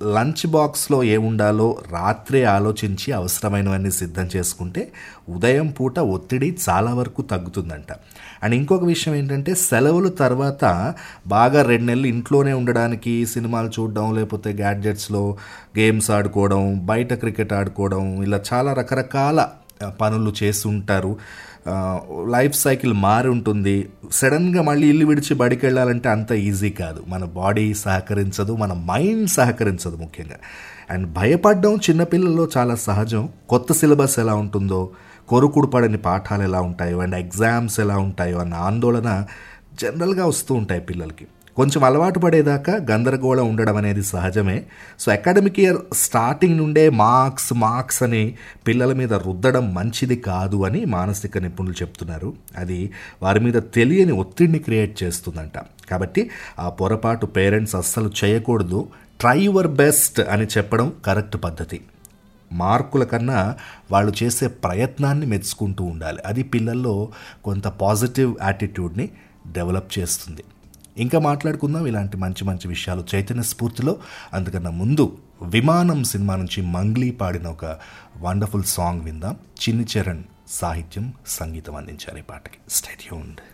lunch బాక్స్లో ఏముండాలో రాత్రే ఆలోచించి అవసరమైనవన్నీ సిద్ధం చేసుకుంటే ఉదయం పూట ఒత్తిడి చాలా వరకు తగ్గుతుందంట అండ్ ఇంకొక విషయం ఏంటంటే సెలవుల తర్వాత బాగా రెండు నెలలు ఇంట్లోనే ఉండడానికి సినిమాలు చూడడం లేకపోతే గ్యాడ్జెట్స్లో గేమ్స్ ఆడుకోవడం బయట క్రికెట్ ఆడుకోవడం ఇలా చాలా రకరకాల ఆ, పనులు చేస్తుంటారు ఆ, లైఫ్ సైకిల్ మారి ఉంటుంది సడన్గా మళ్ళీ ఇల్లు విడిచి బడికి వెళ్ళాలంటే అంత ఈజీ కాదు మన బాడీ సహకరించదు మన మైండ్ సహకరించదు ముఖ్యంగా అండ్ భయపడడం చిన్నపిల్లల్లో చాలా సహజం కొత్త సిలబస్ ఎలా ఉంటుందో కొరుకుడు పడని పాఠాలు ఎలా ఉంటాయో అండ్ ఎగ్జామ్స్ ఎలా ఉంటాయో అన్న ఆందోళన జనరల్గా వస్తూ ఉంటాయి పిల్లలకి కొంచెం అలవాటు పడేదాకా గందరగోళం ఉండడం అనేది సహజమే సో అకాడమిక్ ఇయర్ స్టార్టింగ్ నుండే మార్క్స్ మార్క్స్ అని పిల్లల మీద రుద్దడం మంచిది కాదు అని మానసిక నిపుణులు చెప్తున్నారు అది వారి మీద తెలియని ఒత్తిడిని క్రియేట్ చేస్తుందంట కాబట్టి ఆ పొరపాటు పేరెంట్స్ అస్సలు చేయకూడదు ట్రై యువర్ బెస్ట్ అని చెప్పడం కరెక్ట్ పద్ధతి మార్కుల కన్నా వాళ్ళు చేసే ప్రయత్నాన్ని మెచ్చుకుంటూ ఉండాలి అది పిల్లల్లో కొంత పాజిటివ్ యాటిట్యూడ్ని డెవలప్ చేస్తుంది ఇంకా మాట్లాడుకుందాం ఇలాంటి మంచి మంచి విషయాలు చైతన్య స్ఫూర్తిలో అందుకన్నా ముందు విమానం సినిమా నుంచి మంగ్లీ పాడిన ఒక వండర్ఫుల్ సాంగ్ విందాం చిన్ని చరణ్ సాహిత్యం సంగీతం అందించారు ఈ పాటకి స్టేట్యూన్డ్